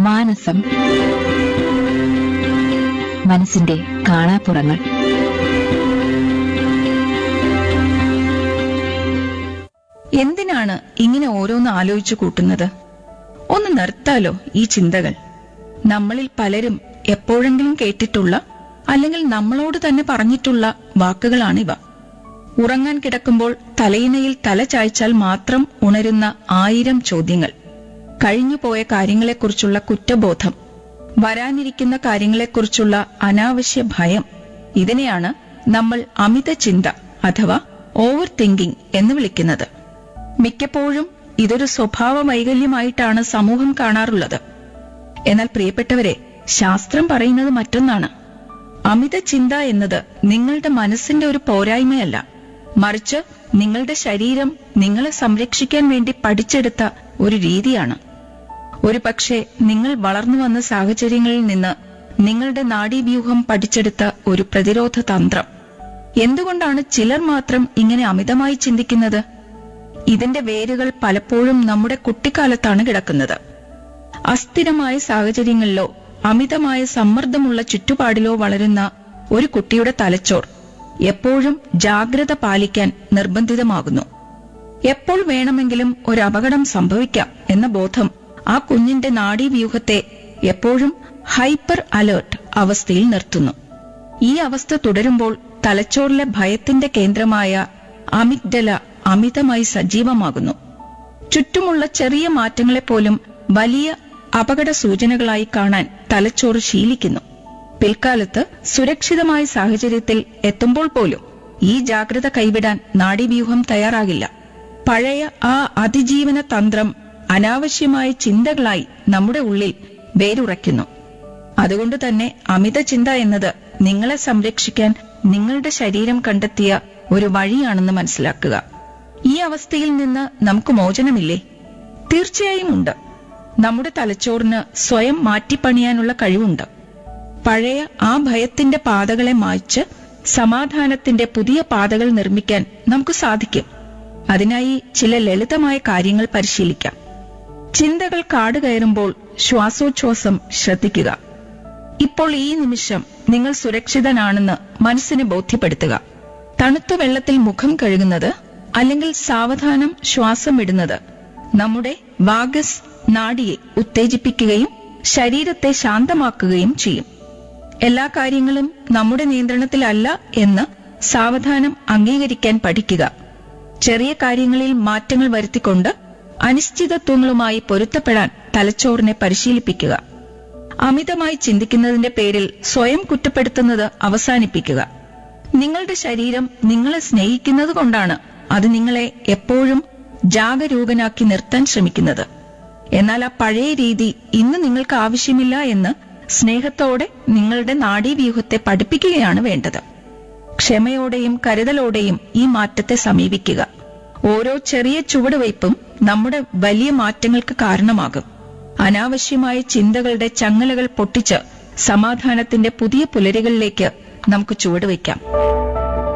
മാനസം മനസ്സിന്റെ കാണാപ്പുറങ്ങൾ എന്തിനാണ് ഇങ്ങനെ ഓരോന്ന് ആലോചിച്ചു കൂട്ടുന്നത് ഒന്ന് നിർത്താലോ ഈ ചിന്തകൾ നമ്മളിൽ പലരും എപ്പോഴെങ്കിലും കേട്ടിട്ടുള്ള അല്ലെങ്കിൽ നമ്മളോട് തന്നെ പറഞ്ഞിട്ടുള്ള വാക്കുകളാണിവ ഉറങ്ങാൻ കിടക്കുമ്പോൾ തലയിണയിൽ തല ചായ്ച്ചാൽ മാത്രം ഉണരുന്ന ആയിരം ചോദ്യങ്ങൾ കഴിഞ്ഞുപോയ കാര്യങ്ങളെക്കുറിച്ചുള്ള കുറ്റബോധം വരാനിരിക്കുന്ന കാര്യങ്ങളെക്കുറിച്ചുള്ള അനാവശ്യ ഭയം ഇതിനെയാണ് നമ്മൾ അമിത ചിന്ത അഥവാ ഓവർ തിങ്കിങ് എന്ന് വിളിക്കുന്നത് മിക്കപ്പോഴും ഇതൊരു സ്വഭാവ വൈകല്യമായിട്ടാണ് സമൂഹം കാണാറുള്ളത് എന്നാൽ പ്രിയപ്പെട്ടവരെ ശാസ്ത്രം പറയുന്നത് മറ്റൊന്നാണ് അമിത ചിന്ത എന്നത് നിങ്ങളുടെ മനസ്സിന്റെ ഒരു പോരായ്മയല്ല മറിച്ച് നിങ്ങളുടെ ശരീരം നിങ്ങളെ സംരക്ഷിക്കാൻ വേണ്ടി പഠിച്ചെടുത്ത ഒരു രീതിയാണ് ഒരു പക്ഷേ നിങ്ങൾ വളർന്നു വന്ന സാഹചര്യങ്ങളിൽ നിന്ന് നിങ്ങളുടെ നാഡീവ്യൂഹം പഠിച്ചെടുത്ത ഒരു പ്രതിരോധ തന്ത്രം എന്തുകൊണ്ടാണ് ചിലർ മാത്രം ഇങ്ങനെ അമിതമായി ചിന്തിക്കുന്നത് ഇതിന്റെ വേരുകൾ പലപ്പോഴും നമ്മുടെ കുട്ടിക്കാലത്താണ് കിടക്കുന്നത് അസ്ഥിരമായ സാഹചര്യങ്ങളിലോ അമിതമായ സമ്മർദ്ദമുള്ള ചുറ്റുപാടിലോ വളരുന്ന ഒരു കുട്ടിയുടെ തലച്ചോർ എപ്പോഴും ജാഗ്രത പാലിക്കാൻ നിർബന്ധിതമാകുന്നു എപ്പോൾ വേണമെങ്കിലും ഒരു അപകടം സംഭവിക്കാം എന്ന ബോധം ആ കുഞ്ഞിന്റെ നാഡീവ്യൂഹത്തെ എപ്പോഴും ഹൈപ്പർ അലേർട്ട് അവസ്ഥയിൽ നിർത്തുന്നു ഈ അവസ്ഥ തുടരുമ്പോൾ തലച്ചോറിലെ ഭയത്തിന്റെ കേന്ദ്രമായ അമിഗ്ഡല അമിതമായി സജീവമാകുന്നു ചുറ്റുമുള്ള ചെറിയ മാറ്റങ്ങളെപ്പോലും വലിയ അപകട സൂചനകളായി കാണാൻ തലച്ചോറ് ശീലിക്കുന്നു പിൽക്കാലത്ത് സുരക്ഷിതമായ സാഹചര്യത്തിൽ എത്തുമ്പോൾ പോലും ഈ ജാഗ്രത കൈവിടാൻ നാഡീവ്യൂഹം തയ്യാറാകില്ല പഴയ ആ അതിജീവന തന്ത്രം അനാവശ്യമായ ചിന്തകളായി നമ്മുടെ ഉള്ളിൽ വേരുറയ്ക്കുന്നു അതുകൊണ്ട് തന്നെ അമിത ചിന്ത എന്നത് നിങ്ങളെ സംരക്ഷിക്കാൻ നിങ്ങളുടെ ശരീരം കണ്ടെത്തിയ ഒരു വഴിയാണെന്ന് മനസ്സിലാക്കുക ഈ അവസ്ഥയിൽ നിന്ന് നമുക്ക് മോചനമില്ലേ തീർച്ചയായും ഉണ്ട് നമ്മുടെ തലച്ചോറിന് സ്വയം മാറ്റിപ്പണിയാനുള്ള കഴിവുണ്ട് പഴയ ആ ഭയത്തിന്റെ പാതകളെ മായ്ച്ച് സമാധാനത്തിന്റെ പുതിയ പാതകൾ നിർമ്മിക്കാൻ നമുക്ക് സാധിക്കും അതിനായി ചില ലളിതമായ കാര്യങ്ങൾ പരിശീലിക്കാം ചിന്തകൾ കാട് കയറുമ്പോൾ ശ്വാസോച്ഛ്വാസം ശ്രദ്ധിക്കുക ഇപ്പോൾ ഈ നിമിഷം നിങ്ങൾ സുരക്ഷിതനാണെന്ന് മനസ്സിനെ ബോധ്യപ്പെടുത്തുക തണുത്ത വെള്ളത്തിൽ മുഖം കഴുകുന്നത് അല്ലെങ്കിൽ സാവധാനം ശ്വാസം വിടുന്നത് നമ്മുടെ വാഗസ് നാഡിയെ ഉത്തേജിപ്പിക്കുകയും ശരീരത്തെ ശാന്തമാക്കുകയും ചെയ്യും എല്ലാ കാര്യങ്ങളും നമ്മുടെ നിയന്ത്രണത്തിലല്ല എന്ന് സാവധാനം അംഗീകരിക്കാൻ പഠിക്കുക ചെറിയ കാര്യങ്ങളിൽ മാറ്റങ്ങൾ വരുത്തിക്കൊണ്ട് അനിശ്ചിതത്വങ്ങളുമായി പൊരുത്തപ്പെടാൻ തലച്ചോറിനെ പരിശീലിപ്പിക്കുക അമിതമായി ചിന്തിക്കുന്നതിന്റെ പേരിൽ സ്വയം കുറ്റപ്പെടുത്തുന്നത് അവസാനിപ്പിക്കുക നിങ്ങളുടെ ശരീരം നിങ്ങളെ സ്നേഹിക്കുന്നത് കൊണ്ടാണ് അത് നിങ്ങളെ എപ്പോഴും ജാഗരൂകനാക്കി നിർത്താൻ ശ്രമിക്കുന്നത് എന്നാൽ ആ പഴയ രീതി ഇന്ന് നിങ്ങൾക്ക് ആവശ്യമില്ല എന്ന് സ്നേഹത്തോടെ നിങ്ങളുടെ നാഡീവ്യൂഹത്തെ പഠിപ്പിക്കുകയാണ് വേണ്ടത് ക്ഷമയോടെയും കരുതലോടെയും ഈ മാറ്റത്തെ സമീപിക്കുക ഓരോ ചെറിയ ചുവടുവയ്പും നമ്മുടെ വലിയ മാറ്റങ്ങൾക്ക് കാരണമാകും അനാവശ്യമായ ചിന്തകളുടെ ചങ്ങലകൾ പൊട്ടിച്ച് സമാധാനത്തിന്റെ പുതിയ പുലരികളിലേക്ക് നമുക്ക് ചുവടുവയ്ക്കാം